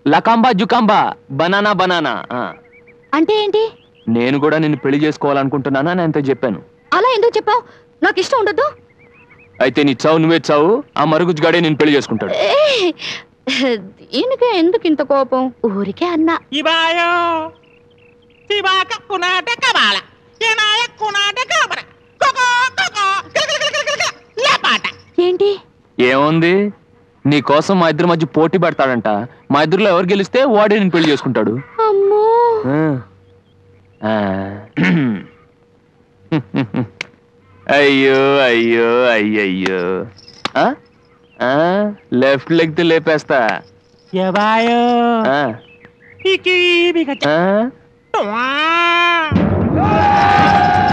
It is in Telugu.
లకాంబా జుకాంబా బనానా బనానా ఆ. అంటే ఏంటి నేను కూడా నిన్ను పెళ్లి చేసుకోవాలనుకుంటున్నానా అని అంతే చెప్పాను అలా ఎందుకు చెప్పావు నాకు ఇష్టం ఉండదు అయితే నీ చావు నువ్వే చావు ఆ మరుగుజ్జుగాడే నేను పెళ్లి చేసుకుంటాడు దీనికే ఎందుకు ఇంత కోపం ఊరికే అన్నా ఇబాయో సిబాక కునాట కబాల ఏనాయ కునాట కాబర కొకో కొకో గిలగిలగిలగిలగిల లేపాట ఏంటి ఏముంది నీ కోసం మా ఇద్దరి మధ్య పోటీ పడతాడంట మా ఇద్దరిలో ఎవరు గెలిస్తే వాడే నేను పెళ్లి చేసుకుంటాడు అమ్మో ఆ. ఆ. అయ్యో అయ్యో అయ్యయ్యో ఆ? ఆ? లెఫ్ట్ లెగ్ తో లేపేస్తా ఇబాయో ఆ. ఇకి బిగ ఆ? చ